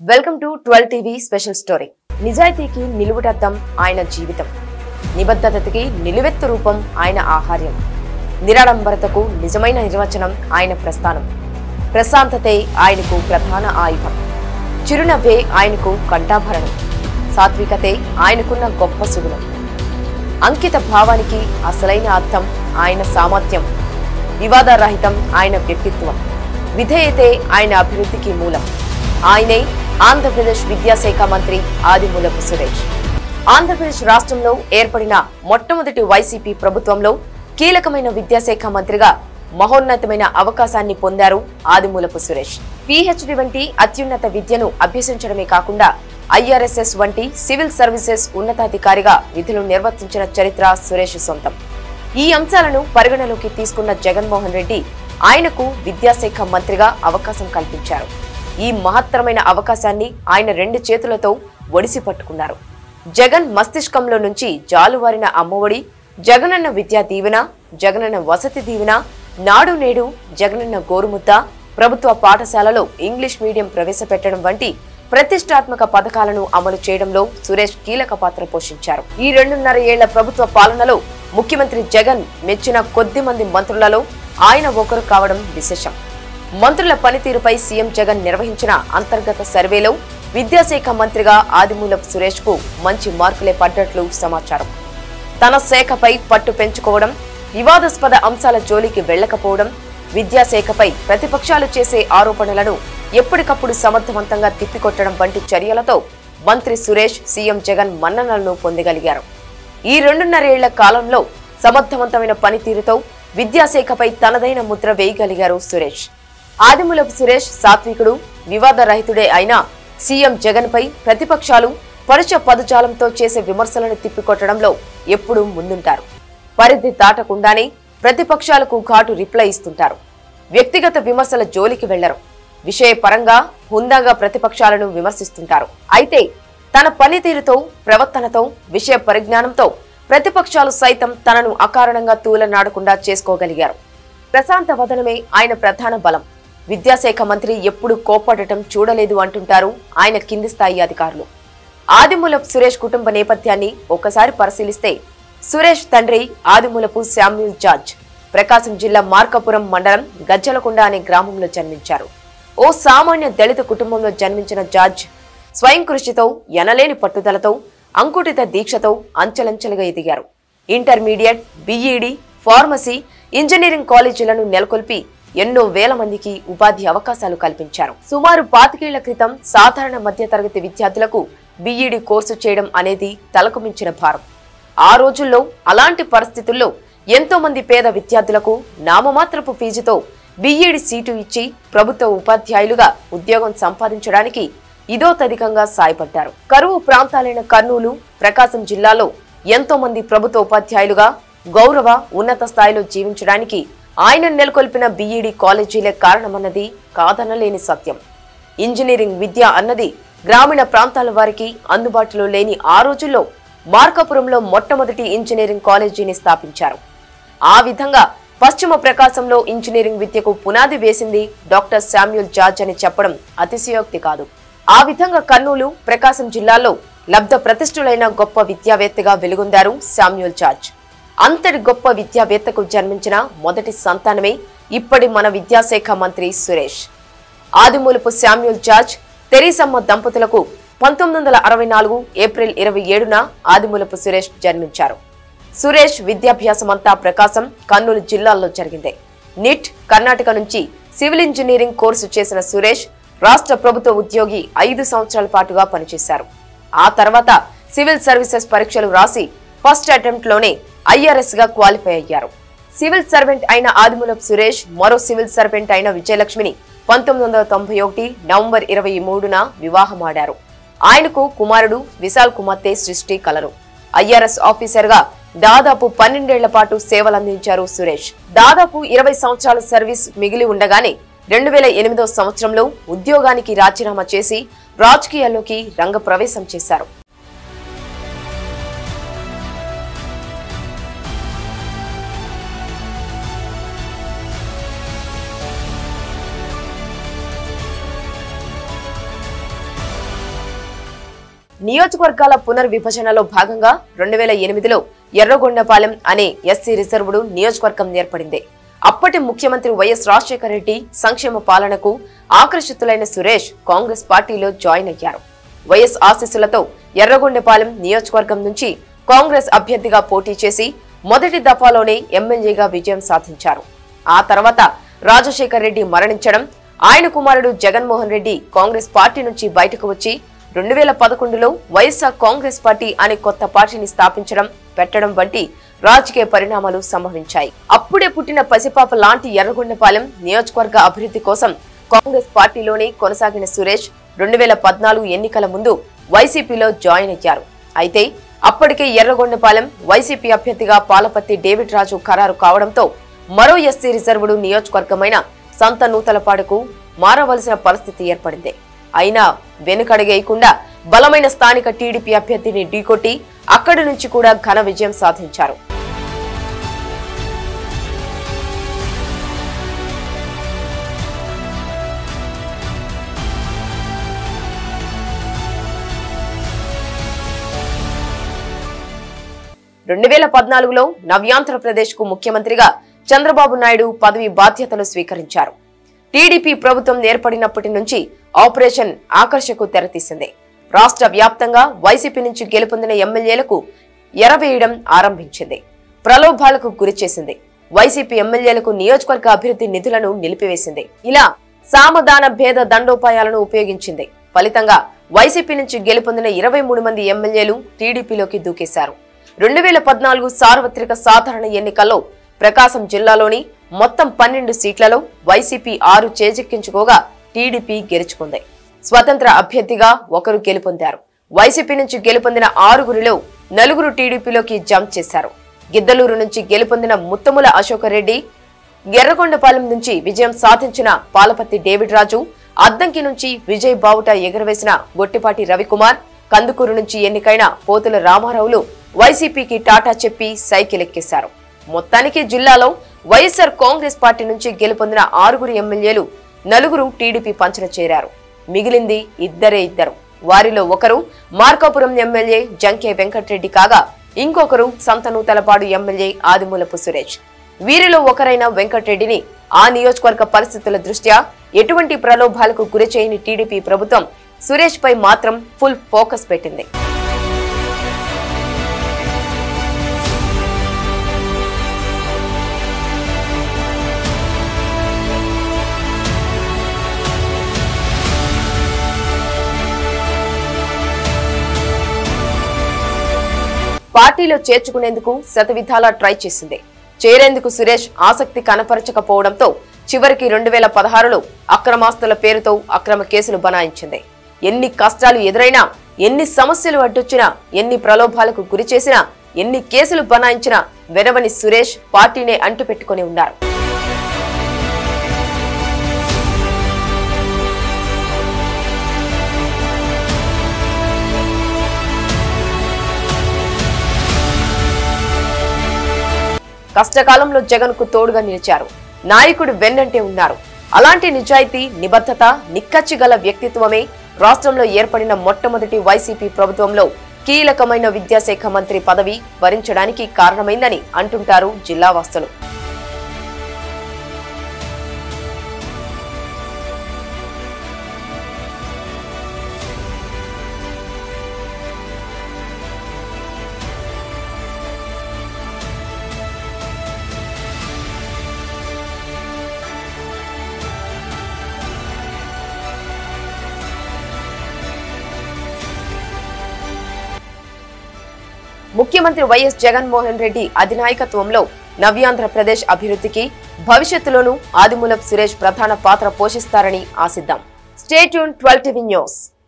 welcome to twelve TV special story నిజాయితీకి నిలువుటద్దం ఆయన జీవితం నిబద్ధతకి నిలువెత్తు రూపం ఆయన ఆహార్యం నిరాడంబరతకు నిజమైన నిర్వచనం ఆయన ప్రస్థానం ప్రశాంతతే ఆయనకు ప్రధాన ఆయుధం చిరునవ్వే ఆయనకు కంఠాభరణం సాత్వికతే ఆయనకున్న గొప్ప సుగుణం అంకిత భావానికి అసలైన అర్థం ఆయన సామర్థ్యం వివాదరహితం ఆయన వ్యక్తిత్వం విధేయతే ఆయన అభివృద్ధికి మూలం ఆయనే ఆంధ్రప్రదేశ్ విద్యాశాఖ మంత్రి ఆదిమూలపు సురేష్ ఆంధ్రప్రదేశ్ రాష్ట్రంలో ఏర్పడిన మొట్టమొదటి వైసీపీ ప్రభుత్వంలో కీలకమైన విద్యాశాఖ మంత్రిగా మహోన్నతమైన అవకాశాన్ని పొందారు ఆదిమూలపు సురేష్ పిహెచ్డి వంటి అత్యున్నత విద్యను అభ్యసించడమే కాకుండా ఐఆర్ఎస్ఎస్ వంటి సివిల్ సర్వీసెస్ ఉన్నతాధికారిగా విధులు నిర్వర్తించిన చరిత్ర సురేష్ సొంతం ఈ అంశాలను పరిగణలోకి తీసుకున్న జగన్మోహన్ రెడ్డి ఆయనకు విద్యాశాఖ మంత్రిగా అవకాశం కల్పించారు ఈ మహత్తరమైన అవకాశాన్ని ఆయన రెండు చేతులతో ఒడిసి పట్టుకున్నారు జగన్ మస్తిష్కంలో నుంచి జాలువారిన అమ్మఒడి జగనన్న విద్యా దీవెన జగనన్న వసతి దీవెన నాడు నేడు జగనన్న గోరుముద్ద ప్రభుత్వ పాఠశాలలో ఇంగ్లీష్ మీడియం ప్రవేశపెట్టడం వంటి ప్రతిష్టాత్మక పథకాలను అమలు చేయడంలో సురేష్ కీలక పాత్ర పోషించారు ఈ రెండున్నర ఏళ్ల ప్రభుత్వ పాలనలో ముఖ్యమంత్రి జగన్ మెచ్చిన కొద్ది మంది మంత్రులలో ఆయన ఒకరు కావడం విశేషం మంత్రుల పనితీరుపై సీఎం జగన్ నిర్వహించిన అంతర్గత సర్వేలో విద్యాశాఖ మంత్రిగా ఆదిమూలపు సురేష్ కు మంచి మార్కులే పడ్డట్లు సమాచారం తన శాఖపై పట్టు పెంచుకోవడం వివాదాస్పద అంశాల జోలికి వెళ్లకపోవడం విద్యాశాఖపై ప్రతిపక్షాలు చేసే ఆరోపణలను ఎప్పటికప్పుడు సమర్థవంతంగా తిప్పికొట్టడం వంటి చర్యలతో మంత్రి సురేష్ సీఎం జగన్ మన్ననలను పొందగలిగారు ఈ రెండున్నరేళ్ల కాలంలో సమర్థవంతమైన పనితీరుతో విద్యాశాఖపై తనదైన ముద్ర వేయగలిగారు సురేష్ ఆదిమూలపు సురేష్ సాత్వికుడు వివాదరహితుడే అయినా సీఎం జగన్ పై ప్రతిపక్షాలు పరుష పదజాలంతో చేసే విమర్శలను తిప్పికొట్టడంలో ఎప్పుడూ ముందుంటారు పరిధి దాటకుండానే ప్రతిపక్షాలకు ఘాటు రిప్లై ఇస్తుంటారు వ్యక్తిగత విమర్శల జోలికి వెళ్లరు విషయపరంగా హుందాగా ప్రతిపక్షాలను విమర్శిస్తుంటారు అయితే తన పనితీరుతో ప్రవర్తనతో విషయ పరిజ్ఞానంతో ప్రతిపక్షాలు సైతం తనను అకారణంగా తూలనాడకుండా చేసుకోగలిగారు ప్రశాంత వదనమే ఆయన ప్రధాన బలం విద్యాశాఖ మంత్రి ఎప్పుడు కోప్పడటం చూడలేదు అంటుంటారు ఆయన కింది స్థాయి అధికారులు ఆదిమూలపు సురేష్ కుటుంబ నేపథ్యాన్ని ఒక్కసారి పరిశీలిస్తే సురేష్ తండ్రి ఆదిమూలపు శామ్యూల్ జార్జ్ ప్రకాశం జిల్లా మార్కాపురం మండలం గజ్జలకొండ అనే గ్రామంలో జన్మించారు ఓ సామాన్య దళిత కుటుంబంలో జన్మించిన జార్జ్ స్వయం కృషితో ఎనలేని పట్టుదలతో అంకుటిత దీక్షతో అంచెలంచెలుగా ఎదిగారు ఇంటర్మీడియట్ బీఈడి ఫార్మసీ ఇంజనీరింగ్ కాలేజీలను నెలకొల్పి ఎన్నో వేల మందికి ఉపాధి అవకాశాలు కల్పించారు సుమారు పాతికేళ్ల క్రితం సాధారణ మధ్యతరగతి విద్యార్థులకు బీఈడి కోర్సు చేయడం అనేది తలకు మించిన భారం ఆ రోజుల్లో అలాంటి పరిస్థితుల్లో ఎంతో మంది పేద విద్యార్థులకు నామమాత్రపు ఫీజుతో బీఈడి సీటు ఇచ్చి ప్రభుత్వ ఉపాధ్యాయులుగా ఉద్యోగం సంపాదించడానికి ఇదో తదికంగా సాయపడ్డారు కరువు ప్రాంతాలైన కర్నూలు ప్రకాశం జిల్లాలో ఎంతో మంది ప్రభుత్వ ఉపాధ్యాయులుగా గౌరవ ఉన్నత స్థాయిలో జీవించడానికి ఆయన నెలకొల్పిన బీఈడి కాలేజీలే కారణమన్నది కాదనలేని సత్యం ఇంజనీరింగ్ విద్య అన్నది గ్రామీణ ప్రాంతాల వారికి అందుబాటులో లేని ఆ రోజుల్లో మార్కాపురంలో మొట్టమొదటి ఇంజనీరింగ్ కాలేజీని స్థాపించారు ఆ విధంగా పశ్చిమ ప్రకాశంలో ఇంజనీరింగ్ విద్యకు పునాది వేసింది డాక్టర్ శామ్యూల్ జార్జ్ అని చెప్పడం అతిశయోక్తి కాదు ఆ విధంగా కర్నూలు ప్రకాశం జిల్లాలో లబ్ధ ప్రతిష్ఠులైన గొప్ప విద్యావేత్తగా వెలుగొందారు శామ్యూల్ జార్జ్ అంతటి గొప్ప విద్యావేత్తకు జన్మించిన మొదటి సంతానమే ఇప్పటి మన విద్యాశాఖ మంత్రి సురేష్ ఆదిమూలపు శామ్యూల్ జార్జ్ తెరీసమ్మ దంపతులకు పంతొమ్మిది వందల అరవై నాలుగు ఏప్రిల్ ఇరవై ఏడున ఆదిమూలపు సురేష్ జన్మించారు సురేష్ విద్యాభ్యాసమంతా ప్రకాశం కర్నూలు జిల్లాల్లో జరిగింది నిట్ కర్ణాటక నుంచి సివిల్ ఇంజనీరింగ్ కోర్సు చేసిన సురేష్ రాష్ట్ర ప్రభుత్వ ఉద్యోగి ఐదు సంవత్సరాల పాటుగా పనిచేశారు ఆ తర్వాత సివిల్ సర్వీసెస్ పరీక్షలు రాసి ఫస్ట్ అటెంప్ట్ లోనే ఐఆర్ఎస్ గా క్వాలిఫై అయ్యారు సివిల్ సర్వెంట్ అయిన ఆదిమూలపు సురేష్ మరో సివిల్ సర్వెంట్ అయిన విజయలక్ష్మిని పంతొమ్మిది వందల తొంభై ఒకటి నవంబర్ ఇరవై మూడున వివాహమాడారు ఆయనకు కుమారుడు విశాల్ కుమార్తె సృష్టి కలరు ఐఆర్ఎస్ ఆఫీసర్ గా దాదాపు పన్నెండేళ్ల పాటు సేవలందించారు సురేష్ దాదాపు ఇరవై సంవత్సరాల సర్వీస్ మిగిలి ఉండగానే రెండు వేల ఎనిమిదో సంవత్సరంలో ఉద్యోగానికి రాజీనామా చేసి రాజకీయాల్లోకి రంగప్రవేశం చేశారు నియోజకవర్గాల పునర్విభజనలో భాగంగా రెండు వేల ఎనిమిదిలో ఎర్రగొండపాలెం అనే ఎస్సీ రిజర్వుడు నియోజకవర్గం ఏర్పడింది అప్పటి ముఖ్యమంత్రి వైఎస్ రాజశేఖర రెడ్డి సంక్షేమ పాలనకు ఆకర్షితులైన సురేష్ కాంగ్రెస్ పార్టీలో జాయిన్ అయ్యారు వైఎస్ ఆశీస్సులతో ఎర్రగొండపాలెం నియోజకవర్గం నుంచి కాంగ్రెస్ అభ్యర్థిగా పోటీ చేసి మొదటి దఫాలోనే ఎమ్మెల్యేగా విజయం సాధించారు ఆ తర్వాత రాజశేఖర్ రెడ్డి మరణించడం ఆయన కుమారుడు జగన్మోహన్ రెడ్డి కాంగ్రెస్ పార్టీ నుంచి బయటకు వచ్చి రెండు వేల పదకొండులో వైఎస్ఆర్ కాంగ్రెస్ పార్టీ అనే కొత్త పార్టీని స్థాపించడం పెట్టడం వంటి రాజకీయ పరిణామాలు సంభవించాయి అప్పుడే పుట్టిన పసిపాప లాంటి ఎర్రగొండపాలెం నియోజకవర్గ అభివృద్ధి కోసం కాంగ్రెస్ పార్టీలోనే కొనసాగిన సురేష్ రెండు వేల పద్నాలుగు ఎన్నికల ముందు వైసీపీలో జాయిన్ అయ్యారు అయితే అప్పటికే ఎర్రగొండపాలెం వైసీపీ అభ్యర్థిగా పాలపత్తి డేవిడ్ రాజు ఖరారు కావడంతో మరో ఎస్సీ రిజర్వుడు నియోజకవర్గమైన సంత నూతలపాడుకు మారవలసిన పరిస్థితి ఏర్పడింది అయినా వెనుకడుగేయకుండా బలమైన స్థానిక టీడీపీ అభ్యర్థిని ఢీకొట్టి అక్కడి నుంచి కూడా ఘన విజయం సాధించారు రెండు వేల పద్నాలుగులో నవ్యాంధ్రప్రదేశ్ కు ముఖ్యమంత్రిగా చంద్రబాబు నాయుడు పదవి బాధ్యతలు స్వీకరించారు టీడీపీ ప్రభుత్వం ఏర్పడినప్పటి నుంచి ఆపరేషన్ ఆకర్షకు తెరతీసింది రాష్ట్ర వ్యాప్తంగా వైసీపీ నుంచి గెలుపొందిన ఎమ్మెల్యేలకు ఎరవేయడం ఆరంభించింది ప్రలోభాలకు గురిచేసింది వైసీపీ ఎమ్మెల్యేలకు నియోజకవర్గ అభివృద్ధి నిధులను నిలిపివేసింది ఇలా సామధాన భేద దండోపాయాలను ఉపయోగించింది ఫలితంగా వైసీపీ నుంచి గెలుపొందిన ఇరవై మూడు మంది ఎమ్మెల్యేలు టీడీపీలోకి దూకేశారు రెండు వేల పద్నాలుగు సార్వత్రిక సాధారణ ఎన్నికల్లో ప్రకాశం జిల్లాలోని మొత్తం పన్నెండు సీట్లలో వైసీపీ ఆరు చేజెక్కించుకోగా టీడీపీ గెలుచుకుంది స్వతంత్ర అభ్యర్థిగా ఒకరు గెలుపొందారు వైసీపీ నుంచి గెలుపొందిన ఆరుగురిలో నలుగురు టీడీపీలోకి జంప్ చేశారు గిద్దలూరు నుంచి గెలుపొందిన ముత్తముల అశోకర్ రెడ్డి ఎర్రగొండపాలెం నుంచి విజయం సాధించిన పాలపత్తి డేవిడ్ రాజు అద్దంకి నుంచి విజయ్ బావుట ఎగురవేసిన గొట్టిపాటి రవికుమార్ కందుకూరు నుంచి ఎన్నికైన పోతుల రామారావులు వైసీపీకి టాటా చెప్పి సైకిల్ ఎక్కేశారు మొత్తానికి జిల్లాలో వైఎస్ఆర్ కాంగ్రెస్ పార్టీ నుంచి గెలుపొందిన ఆరుగురు ఎమ్మెల్యేలు నలుగురు టీడీపీ పంచన చేరారు మిగిలింది ఇద్దరే ఇద్దరు వారిలో ఒకరు మార్కాపురం ఎమ్మెల్యే జంకే వెంకట్రెడ్డి కాగా ఇంకొకరు సంతనూతలపాడు ఎమ్మెల్యే ఆదిమూలపు సురేష్ వీరిలో ఒకరైన వెంకట్రెడ్డిని ఆ నియోజకవర్గ పరిస్థితుల దృష్ట్యా ఎటువంటి ప్రలోభాలకు గురి చేయని టీడీపీ ప్రభుత్వం సురేష్ పై మాత్రం ఫుల్ ఫోకస్ పెట్టింది పార్టీలో చేర్చుకునేందుకు శతవిధాలా ట్రై చేసింది చేరేందుకు సురేష్ ఆసక్తి కనపరచకపోవడంతో చివరికి రెండు వేల పదహారులో అక్రమాస్తుల పేరుతో అక్రమ కేసులు బనాయించింది ఎన్ని కష్టాలు ఎదురైనా ఎన్ని సమస్యలు అడ్డొచ్చినా ఎన్ని ప్రలోభాలకు గురి చేసినా ఎన్ని కేసులు బనాయించినా వెరవని సురేష్ పార్టీనే అంటుపెట్టుకుని ఉన్నారు కష్టకాలంలో జగన్ కు తోడుగా నిలిచారు నాయకుడు వెన్నంటే ఉన్నారు అలాంటి నిజాయితీ నిబద్ధత నిక్కచ్చి గల వ్యక్తిత్వమే రాష్ట్రంలో ఏర్పడిన మొట్టమొదటి వైసీపీ ప్రభుత్వంలో కీలకమైన విద్యాశాఖ మంత్రి పదవి వరించడానికి కారణమైందని అంటుంటారు జిల్లా వాస్తులు ముఖ్యమంత్రి వైఎస్ జగన్మోహన్ రెడ్డి అధినాయకత్వంలో నవ్యాంధ్రప్రదేశ్ అభివృద్ధికి భవిష్యత్తులోనూ ఆదిమూలపు సురేష్ ప్రధాన పాత్ర పోషిస్తారని ఆశిద్దాం స్టేట్యూన్ ట్వెల్వ్ టీవీ న్యూస్